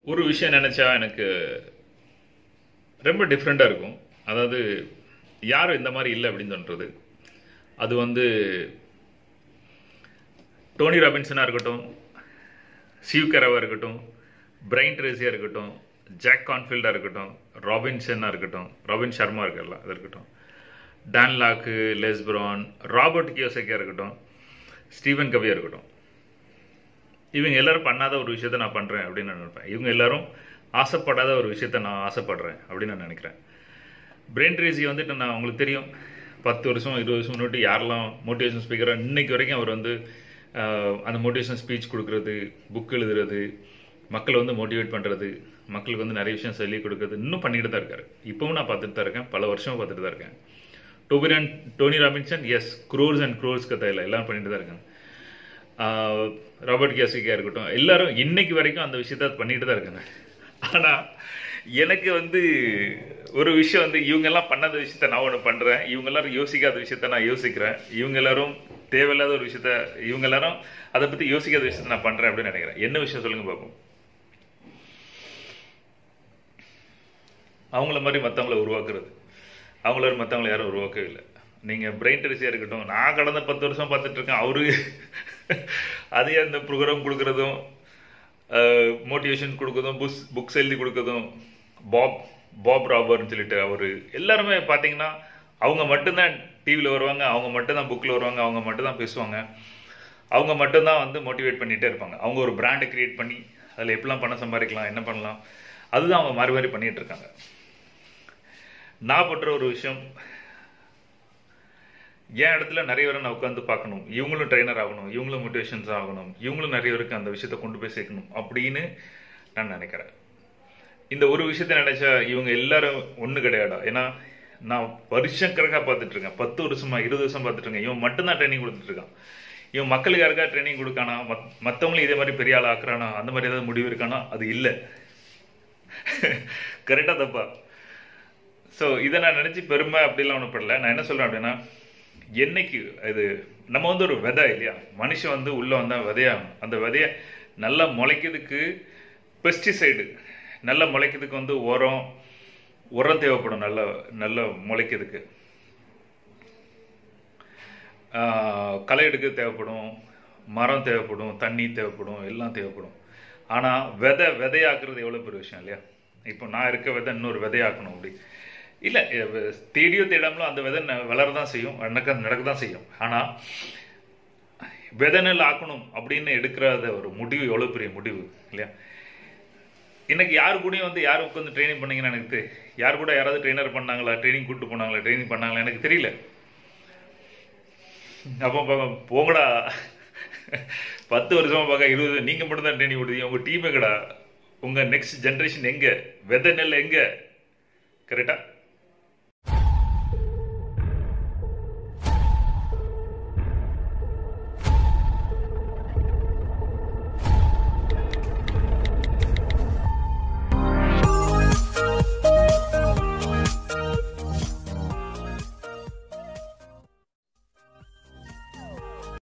ஒரு விஷயம் நினச்சா எனக்கு ரொம்ப டிஃப்ரெண்ட்டாக இருக்கும் அதாவது யாரும் இந்த மாதிரி இல்லை அப்படின்னு சொல்கிறது அது வந்து டோனி ராபின்சனாக இருக்கட்டும் சிவ் கரவாக இருக்கட்டும் பிரைன் ட்ரேசியாக இருக்கட்டும் ஜாக் கான்ஃபீல்டாக இருக்கட்டும் ராபின்சனாக இருக்கட்டும் ராபின் சர்மா இருக்கல அது இருக்கட்டும் டான் லாக்கு லெஸ்பிரான் ராபர்ட் கியோசக்கியாக இருக்கட்டும் ஸ்டீவன் கவியாக இருக்கட்டும் இவங்க எல்லாரும் பண்ணாத ஒரு விஷயத்த நான் பண்ணுறேன் அப்படின்னு நான் நினைப்பேன் இவங்க எல்லாரும் ஆசைப்படாத ஒரு விஷயத்த நான் ஆசைப்படுறேன் அப்படின்னு நான் நினைக்கிறேன் பிரெயின் ட்ரேசி வந்துட்டு நான் உங்களுக்கு தெரியும் பத்து வருஷம் இருபது வருஷம் முன்னாடி யாரெல்லாம் மோட்டிவேஷன் ஸ்பீக்கராக இன்னைக்கு வரைக்கும் அவர் வந்து ஆஹ், அந்த மோட்டிவேஷன் ஸ்பீச் கொடுக்கறது புக் எழுதுறது மக்களை வந்து மோட்டிவேட் பண்ணுறது மக்களுக்கு வந்து நிறைய விஷயம் சொல்லி கொடுக்கறது இன்னும் பண்ணிட்டு தான் இருக்காரு இப்பவும் நான் பார்த்துட்டு தான் இருக்கேன் பல வருஷம் பார்த்துட்டு தான் இருக்கேன் டோபிரன் டோனி ராபின்சன் எஸ் க்ரோர்ஸ் அண்ட் க்ரோர்ஸ் கதை இல்லை எல்லாரும் பண்ணிட்டு தான் இருக்காங்க ஆஹ் ராபர்ட் கியாசிக்கா இருக்கட்டும் எல்லாரும் இன்னைக்கு வரைக்கும் அந்த விஷயத்த பண்ணிட்டு தான் இருக்காங்க ஆனா எனக்கு வந்து ஒரு விஷயம் வந்து இவங்க எல்லாம் பண்ணாத விஷயத்த நான் ஒன்று பண்றேன் இவங்க எல்லாரும் யோசிக்காத விஷயத்த நான் யோசிக்கிறேன் இவங்க எல்லாரும் தேவையில்லாத ஒரு விஷயத்த இவங்க எல்லாரும் அதை பத்தி யோசிக்காத விஷயத்த நான் பண்றேன் அப்படின்னு நினைக்கிறேன் என்ன விஷயம் சொல்லுங்க பார்ப்போம் அவங்கள மாதிரி மற்றவங்கள உருவாக்குறது அவங்கள மாதிரி மற்றவங்கள யாரும் உருவாக்கவே இல்லை நீங்கள் பிரெயின் டெரிசியாக இருக்கட்டும் நான் கடந்த பத்து வருஷம் பார்த்துட்டு இருக்கேன் அவரு அதே அந்த ப்ரோக்ராம் கொடுக்குறதும் மோட்டிவேஷன் கொடுக்குறதும் புக்ஸ் புக்ஸ் எழுதி கொடுக்குறதும் பாப் பாப் ராபர்னு சொல்லிட்டு அவர் எல்லாருமே பார்த்தீங்கன்னா அவங்க மட்டும்தான் டிவியில் வருவாங்க அவங்க மட்டும்தான் புக்கில் வருவாங்க அவங்க மட்டும்தான் பேசுவாங்க அவங்க மட்டும்தான் வந்து மோட்டிவேட் பண்ணிகிட்டே இருப்பாங்க அவங்க ஒரு பிராண்டை கிரியேட் பண்ணி அதில் எப்படிலாம் பணம் சம்பாதிக்கலாம் என்ன பண்ணலாம் அதுதான் அவங்க மாறி மாறி பண்ணிட்டு இருக்காங்க நான் பண்ற ஒரு விஷயம் என் இடத்துல நிறைய பேரை நான் உட்காந்து பார்க்கணும் இவங்களும் ட்ரைனர் ஆகணும் இவங்களும் மோட்டிவேஷன்ஸ் ஆகணும் இவங்களும் நிறைய பேருக்கு அந்த விஷயத்தை கொண்டு போய் சேர்க்கணும் அப்படின்னு நான் நினைக்கிறேன் இந்த ஒரு விஷயத்த நினைச்சா இவங்க எல்லாரும் ஒண்ணு கிடையாடா ஏன்னா நான் வருஷம் கணக்காக பார்த்துட்டு இருக்கேன் பத்து வருஷமா இருபது வருஷம் பார்த்துட்டு இருக்கேன் இவன் மட்டும்தான் ட்ரைனிங் கொடுத்துட்டு இருக்கான் இவன் மக்களுக்கு யாருக்கா ட்ரைனிங் கொடுக்கானா மத் மற்றவங்களும் இதே மாதிரி பெரிய ஆள் ஆக்குறானா அந்த மாதிரி ஏதாவது முடிவு இருக்கானா அது இல்லை கரெக்டாக தப்பா ஸோ இதை நான் நினச்சி பெருமை அப்படிலாம் ஒன்றும் படல நான் என்ன சொல்கிறேன் அப்படின்னா என்னைக்கு இது நம்ம வந்து ஒரு விதை இல்லையா மனுஷன் வந்து உள்ளே வந்தால் விதையாகணும் அந்த விதைய நல்லா முளைக்கிறதுக்கு பெஸ்டிசைடு நல்லா முளைக்கிறதுக்கு வந்து உரம் உரம் தேவைப்படும் நல்ல நல்ல முளைக்கிறதுக்கு ஆஹ் களை எடுக்க தேவைப்படும் மரம் தேவைப்படும் தண்ணி தேவைப்படும் எல்லாம் தேவைப்படும் ஆனால் விதை விதையாக்குறது எவ்வளோ பெரிய விஷயம் இல்லையா இப்போ நான் இருக்க விதை இன்னொரு விதையாக்கணும் அப்படி இல்லை தேடியோ தேடாமலோ அந்த விதை ந- வளரதான் செய்யும் நடக்க நடக்க தான் செய்யும் ஆனால் விதை நெல் ஆக்கணும் அப்படின்னு எடுக்கிற அந்த ஒரு முடிவு எவ்வளோ பெரிய முடிவு இல்லையா இன்னைக்கு யார் கூடயும் வந்து யார் உட்காந்து ட்ரைனிங் பண்ணீங்கன்னு எனக்கு தெ- யார் கூட யாராவது ட்ரெயினர் பண்ணாங்களா ட்ரைனிங் கூட்டு போனாங்களா ட்ரைனிங் பண்ணாங்களா எனக்கு தெரியல அப்போ பா- போங்கடா பத்து வருஷமா பார்க்க இருபது நீங்க மட்டும் தான் ட்ரைனிங் கொடுத்தீங்க உங்க டீம் எங்கடா உங்க நெக்ஸ்ட் ஜெனரேஷன் எங்க வெத நெல் எங்க கரெக்டா